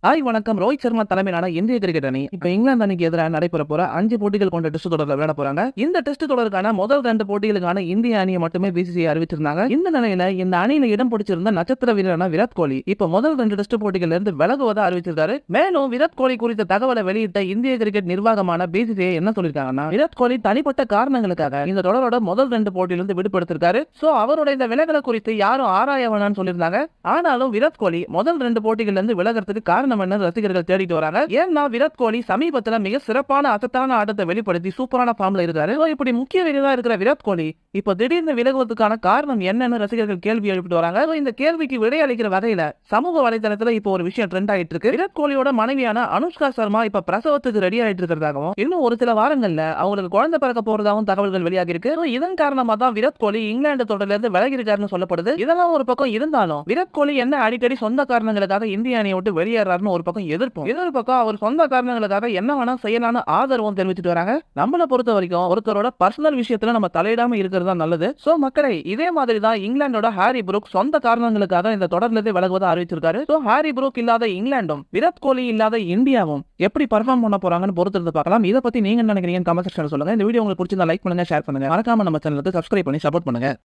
hi வணக்கம் ரோஹித் சர்மா தலைமையிலான இந்திய கிரிக்கெட் அணி இப்ப இங்கிலாந்து அணிக்கு எதிராக நடைபெற போற அஞ்சு போட்டிகள் கொண்ட டெஸ்ட் தொடர்ல விளையாட போறாங்க இந்த டெஸ்ட் தொடருக்கான முதல் ரெண்டு போட்டிகளுக்கான இந்திய அணியை மட்டுமே பிசிசிஐ அறிவிச்சிருந்தாங்க இந்த நிலையில இந்த அணியில இடம் பிடிச்சிருந்த நட்சத்திர வீரரான விராட் கோலி இப்ப முதல் ரெண்டு டெஸ்ட் போட்டிகள்ல இருந்து விலகுவதா அறிவிச்சிருக்காரு மேலும் விராட் கோலி குறித்த தகவலை வெளியிட்ட இந்திய கிரிக்கெட் நிர்வாகமான பிசிசிஐ என்ன சொல்லிருக்காங்கன்னா விராட் கோலி தனிப்பட்ட காரணங்களுக்காக இந்த தொடரோட முதல் ரெண்டு போட்டியிலிருந்து விடுபடுத்திருக்காரு சோ அவரோட இந்த விலகலை குறித்து யாரும் ஆராய வேணாம்னு சொல்லியிருந்தாங்க ஆனாலும் விராட் கோலி முதல் ரெண்டு போட்டிகள்ல இருந்து விலகிறதுக்கு காரணம் என்ன ரசிகர்கள் தேடிட்டு வராங்க ஏன்னா விராட் கோலி சமீபத்துல மிக சிறப்பான அசத்தான ஆட்டத்தை வெளிப்படுத்தி சூப்பரான ஃபார்ம்ல இருக்காரு So, இப்படி முக்கிய வீரரா இருக்கிற விராட் கோலி இப்ப திடீர்னு விலகுவதற்கான காரணம் என்னன்னு ரசிகர்கள் கேள்வி எழுப்பிட்டு வராங்க So, இந்த கேள்விக்கு விடையளிக்கிற வகையில சமூக வலைதளத்துல இப்போ ஒரு விஷயம் ட்ரெண்ட் ஆயிட்டு இருக்கு விராட் கோலியோட மனைவியான அனுஷ்கா சர்மா இப்ப பிரசவத்துக்கு ரெடி ஆயிட்டு இருக்கிறதாகவும் இன்னும் ஒரு சில வாரங்கள்ல அவங்களுக்கு குழந்தை பிறக்க போறதாகவும் தகவல்கள் வெளியாகி இருக்கு So, இதன் காரணமா தான் விராட் கோலி இங்கிலாந்து தொடர்ல இருந்து விலகி இருக்காருன்னு சொல்லப்படுது இதெல்லாம் ஒரு பக்கம் இருந்தாலும் விராட் கோலி என்ன அடிக்கடி சொந்த காரணங்களுக்காக இந்திய அணியை விட்டு வெளியேறாருன்னு ஒரு பக்கம் எதிர்ப்பும் இன்னொரு பக்கம் அவர் சொந்த காரணங்களுக்காக என்ன வேணா செய்யலாம்னு ஆதரவும் தெரிவிச்சுட்டு வராங்க நம்மளை பொறுத்த வரைக்கும் ஒருத்தரோட பர்சனல் விஷயத்துல நம்ம தலையிடாம இருக்கிறது தான் நல்லது சோ மக்களே இதே மாதிரி தான் இங்கிலாந்தோட ஹாரி புரூக் சொந்த காரணங்களுக்காக இந்த தொடர்ல இருந்து விலகுவதை அறிவிச்சிருக்காரு சோ ஹாரி புரூக் இல்லாத இங்கிலாந்தும் விராட் கோலி இல்லாத இந்தியாவும் எப்படி பர்ஃபார்ம் பண்ண போறாங்கன்னு பொறுத்திருந்து பார்க்கலாம் இதை பத்தி நீங்க என்ன நினைக்கிறீங்க கமெண்ட் செக்ஷன் சொல்லுங்க இந்த வீடியோ உங்களுக்கு பிடிச்சிருந்தா லைக் பண்ணுங்க ஷேர் பண்ணுங்க மறக்காம நம்ம சேனலுக்கு சப்ஸ்கிரைப் பண்ணி சப்போர்ட் பண்ணுங்க